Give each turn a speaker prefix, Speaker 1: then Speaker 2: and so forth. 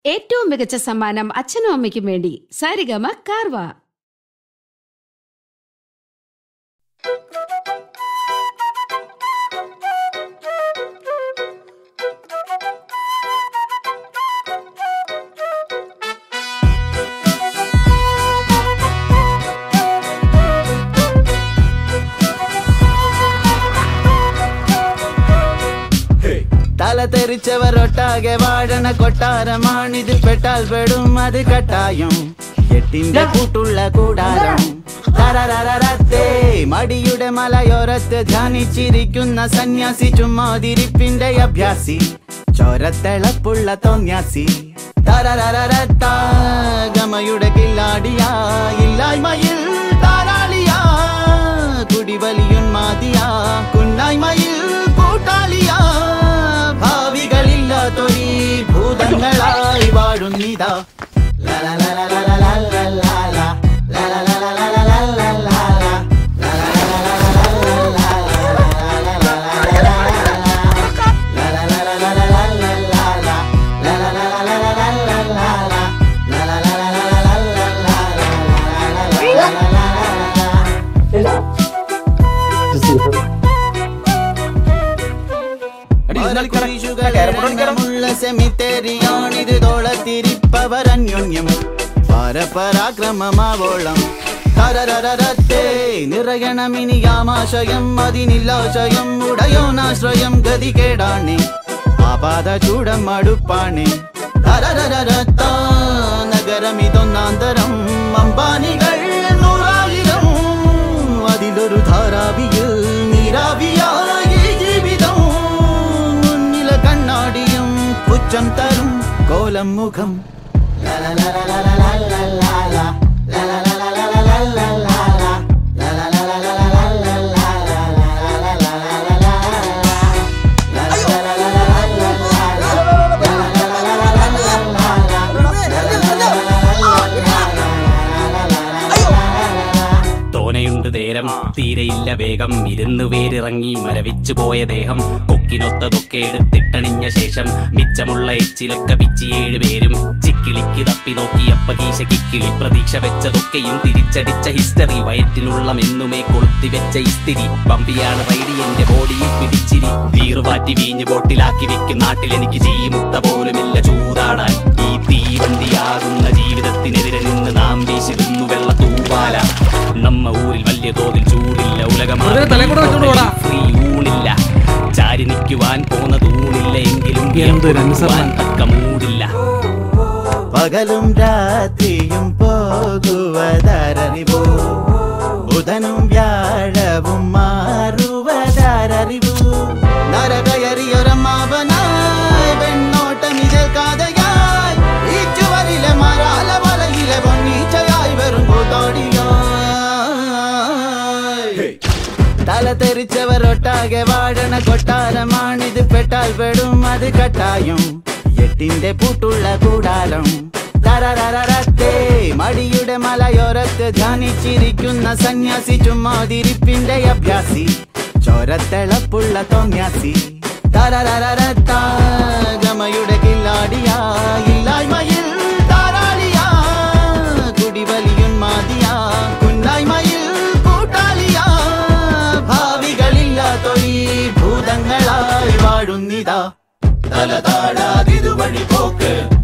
Speaker 1: ഏറ്റവും മികച്ച സമ്മാനം അച്ഛനും അമ്മയ്ക്കും വേണ്ടി സാരിഗമ കാർവ
Speaker 2: തല തെറിച്ചവർ ഒട്ടാകെ വാഴണ കൊട്ടാരമാണിതിൽ പെട്ടാൽ പെടും അത് കട്ടായം എട്ടിന്റെ കൂട്ടുള്ള കൂടാരം തരരരരത്തേ മടിയുടെ മലയോരത്ത് ധ്യാനിച്ചിരിക്കുന്ന സന്യാസി ചുമ്മാതിരിപ്പിന്റെ അഭ്യാസി ചോരത്തിളപ്പുള്ള തോന്യാസി തരരരരത്താ ഗമയുടെ കില്ലാടിയാ ഇല്ലായ്മയിൽ താരാളിയാ കുടിവലിയുന്മാതിയാ കുന്നായ്മയിൽ കൂട്ടാളിയാ ഭാവികളില്ലാത്തൊരീ ഭൂതങ്ങളായി വാഴുന്നിതാ കുരിശുകളുള്ള സെമിത്തേരിയാണിത് തോളത്തിരിപ്പവർ അന്യോന്യം പരപരാക്രമമാവോളം തരരരരത്തേ നിറയണമിനി യാമാശയം അതിനില്ലാശയം ഉടയോനാശ്രയം ഗതികേടാണേ ആപാത ചൂടം മടുപ്പാണേ തരരരരത്ത നഗരമിതൊന്നാന്തരം അമ്പാനികൾ നൂറായിരം അതിലൊരു ധാരാവിയിൽ നീരാവിയായി ജീവിതം മുന്നിലെ കണ്ണാടിയും പുച്ഛം തരും കോലം മുഖം
Speaker 3: തോനയുണ്ട് നേരം തീരെയില്ല വേഗം ഇരുന്ന് വേരിറങ്ങി മരവിച്ചു പോയ ദേഹം കൊക്കിനൊത്തതൊക്കെ എടുത്തിട്ടണിഞ്ഞ ശേഷം മിച്ചമുള്ള എച്ചിലൊക്കെ പിച്ചിയേഴ് പേരും ചിക്കിളിക്ക് തപ്പി നോക്കിയപ്പ കീശ കിക്കിളി പ്രതീക്ഷ വെച്ചതൊക്കെയും തിരിച്ചടിച്ച ഹിസ്റ്ററി വയറ്റിനുള്ള മെന്നുമേ കൊളുത്തി വെച്ച ഇസ്തിരി പമ്പിയാണ് റൈഡി എന്റെ ബോഡിയിൽ പിടിച്ചിരി വീറുപാറ്റി വീഞ്ഞ് ബോട്ടിലാക്കി വെക്കും നാട്ടിൽ എനിക്ക് ജീമുത്ത പോലുമില്ല ചൂതാടാൻ ഈ തീവണ്ടിയാകുന്ന ജീവിതത്തിനെതിരെ നിന്ന് നാം വീശിരുന്നു വെള്ള തൂവാല നമ്മ ഊരിൽ വലിയ തോതിൽ ചൂടില്ല
Speaker 4: വെറുതെ തലയിൽ കൂടെ വെച്ചോണ്ട് പോടാ.
Speaker 3: ഫ്രീ ഊണില്ല ചാരി നിൽക്കുവാൻ പോന്ന തൂണില്ല എങ്കിലും
Speaker 4: എന്തൊരു അനുസരണം.
Speaker 3: പോവാൻ തക്ക മൂടില്ല
Speaker 2: പകലും രാത്രിയും പോകുവതറിവു ബുധനും വ്യാഴവും മാറുവതറിവു നരകയറിയൊരമ്മാവനായി വെണ്ണോട്ടം ഇതൽക്കാതെയായി ഈ ചുവരിലെ മരാല വലയിലെ പൊന്നീച്ചയായി വെറും കൂത്തോടിയായി തല തെറിച്ചവർ ഒട്ടാകെ വാഴണ കൊട്ടാരമാണിത് പെട്ടാൽ പെടും അത് കട്ടായം എട്ടിന്റെ പൂട്ടുള്ള കൂടാരം തരരരരത്തേ മടിയുടെ മലയോരത്ത് ധ്യാനിച്ചിരിക്കുന്ന സന്യാസി ചുമ്മാതിരിപ്പിന്റെ അഭ്യാസി ചോരത്തിളപ്പുള്ള തോന്യാസി തരരരരത്താ ഗമയുടെ കില്ലാടിയാ ഇല്ലായ്മയിൽ താരാളിയാ കുടിവലിയുന്മാതിയാ കുന്നായ്മയിൽ കൂട്ടാളിയാ ഭാവികളില്ലാത്തൊരീ ഭൂതങ്ങളായി വാഴുന്നിതാ തല താഴാതിതുവഴി പോക്ക്